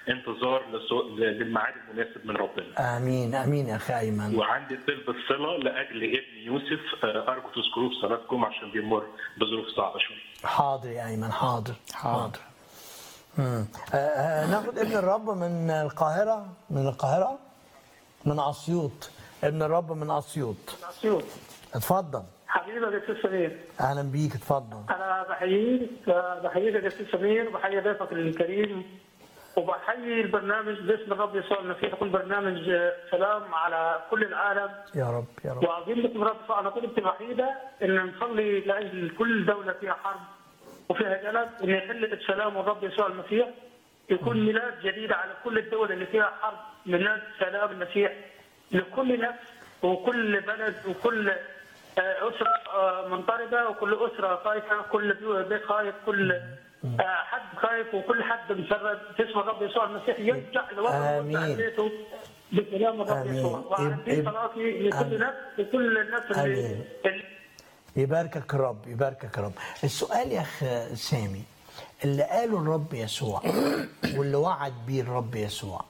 انتظار لسو- للميعاد المناسب من ربنا امين امين يا اخي ايمن وعندي طلب الصلة لأجل ابني يوسف آه، أرجو تذكروه في صلاتكم عشان بيمر بظروف صعبة شوية حاضر يا ايمن حاضر حاضر. حاضر مم. آه، آه، ناخد ابن الرب من القاهره من القاهره من اسيوط ابن الرب من اسيوط اسيوط اتفضل حبيبي يا جسيس سمير اهلا بيك اتفضل انا بحييك بحييك يا جسيس سمير وبحيي ضيفك الكريم وبحيي البرنامج باسم الرب يسوع المسيح يكون برنامج سلام على كل العالم يا رب يا رب وعظيم لكم رب انا طلبتي الوحيده ان نصلي لاجل كل دوله فيها حرب وفيها جلد ان يحل السلام والرب يسوع المسيح يكون ميلاد جديد على كل الدول اللي فيها حرب ميلاد سلام المسيح لكل نفس وكل بلد وكل آه، اسره آه، منطربه وكل اسره خايفه كل بيت خايف كل آه، حد خايف وكل حد مسرد في اسم الرب يسوع المسيح يرجع لوطنه آمين. ويرجع بيته بكلام الرب آمين. يسوع وعلى يب- دين يب- صلاتي لكل آمين. نفس لكل الناس اللي آمين. اللي يباركك الرب يباركك الرب السؤال يا اخ سامي اللي قاله الرب يسوع واللي وعد بيه الرب يسوع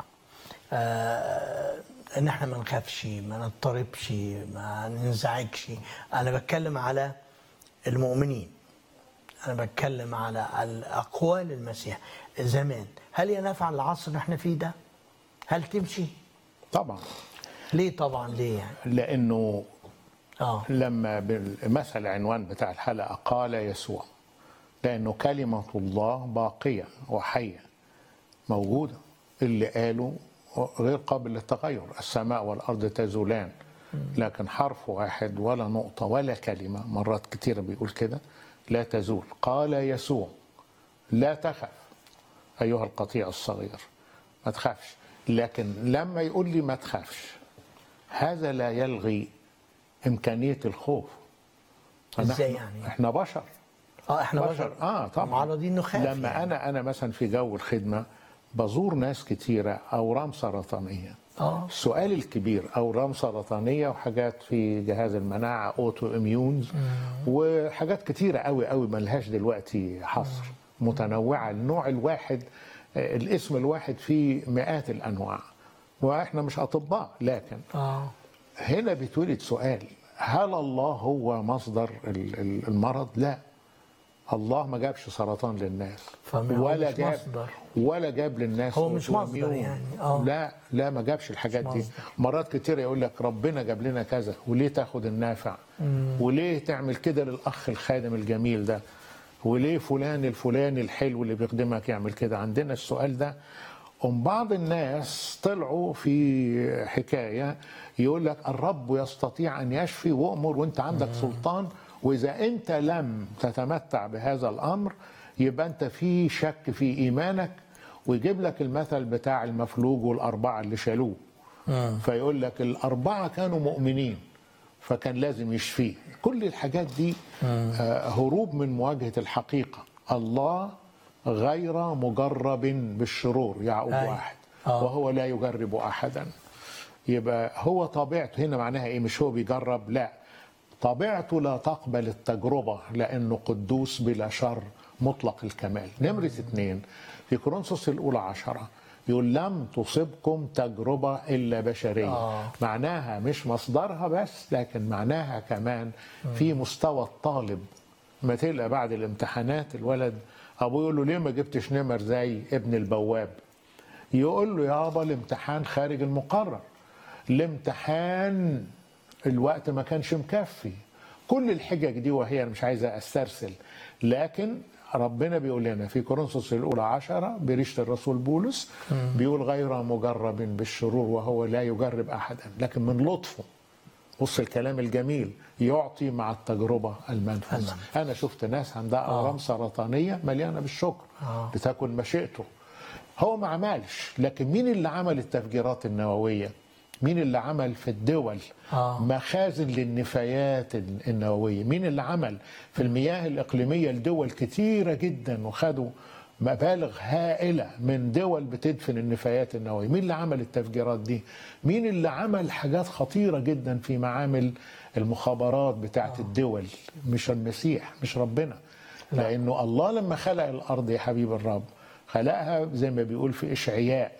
آه ان احنا ما نخافش ما نضطربش ما ننزعجش انا بتكلم على المؤمنين انا بتكلم على الاقوال المسيح زمان هل ينفع العصر اللي احنا فيه ده هل تمشي طبعا ليه طبعا ليه يعني لانه اه لما بالمثل العنوان بتاع الحلقه قال يسوع لانه كلمه الله باقيه وحيه موجوده اللي قاله غير قابل للتغير السماء والارض تزولان لكن حرف واحد ولا نقطه ولا كلمه مرات كتيره بيقول كده لا تزول قال يسوع لا تخف ايها القطيع الصغير ما تخافش لكن لما يقول لي ما تخافش هذا لا يلغي امكانيه الخوف ازاي فنحن- يعني؟ احنا بشر اه احنا بشر بشر اه طبعا معرضين نخاف لما يعني. انا انا مثلا في جو الخدمه بزور ناس كتيره اورام سرطانيه اه السؤال الكبير اورام سرطانيه وحاجات في جهاز المناعه اوتو اميونز وحاجات كتيره قوي قوي ملهاش دلوقتي حصر متنوعه النوع الواحد آه، الاسم الواحد فيه مئات الانواع واحنا مش اطباء لكن اه هنا بيتولد سؤال هل الله هو مصدر ال- ال- المرض؟ لا الله ما جابش سرطان للناس فما هو ولا مش جاب مصدر. ولا جاب للناس هو مش مصدر أوتوميون. يعني، آه. لا لا ما جابش الحاجات مش دي مصدر. مرات كتير يقول لك ربنا جاب لنا كذا وليه تاخد النافع وليه تعمل كده للاخ الخادم الجميل ده وليه فلان الفلاني الحلو اللي بيخدمك يعمل كده عندنا السؤال ده أم بعض الناس طلعوا في حكاية يقول لك الرب يستطيع أن يشفي وأمر وأنت عندك سلطان وإذا أنت لم تتمتع بهذا الأمر يبقى أنت في شك في إيمانك ويجيب لك المثل بتاع المفلوج والأربعة اللي شالوه فيقول لك الأربعة كانوا مؤمنين فكان لازم يشفيه كل الحاجات دي آه، هروب من مواجهة الحقيقة الله غير مجرب بالشرور يعقوب أي. واحد آه. وهو لا يجرب أحدا يبقى هو طبيعته هنا معناها ايه مش هو بيجرب لا طبيعته لا تقبل التجربة لأنه قدوس بلا شر مطلق الكمال نمرة اثنين في كورنثوس الأولى عشرة يقول لم تصبكم تجربة إلا بشرية آه. معناها مش مصدرها بس لكن معناها كمان في مستوى الطالب ما تلقى بعد الامتحانات الولد أبوه يقول له ليه ما جبتش نمر زي ابن البواب يقول له يابا الامتحان خارج المقرر الامتحان الوقت ما كانش مكفي كل الحجج دي وهي أنا مش عايزة استرسل لكن ربنا بيقول لنا في كورنثوس الأولى عشرة بريشة الرسول بولس بيقول غير مجرب بالشرور وهو لا يجرب أحدا لكن من لطفه بص الكلام الجميل يعطي مع التجربة المنفذ أنا شفت ناس عندها أورام سرطانية مليانة بالشكر آه. بتاكل مشيئته هو ما عملش لكن مين اللي عمل التفجيرات النووية مين اللي عمل في الدول آه. مخازن للنفايات النووية مين اللي عمل في المياه الإقليمية لدول كتيرة جدا وخدوا مبالغ هائلة من دول بتدفن النفايات النووية مين اللي عمل التفجيرات دي مين اللي عمل حاجات خطيرة جدا في معامل المخابرات بتاعت الدول مش المسيح مش ربنا لأنه الله لما خلق الأرض يا حبيب الرب خلقها زي ما بيقول في إشعياء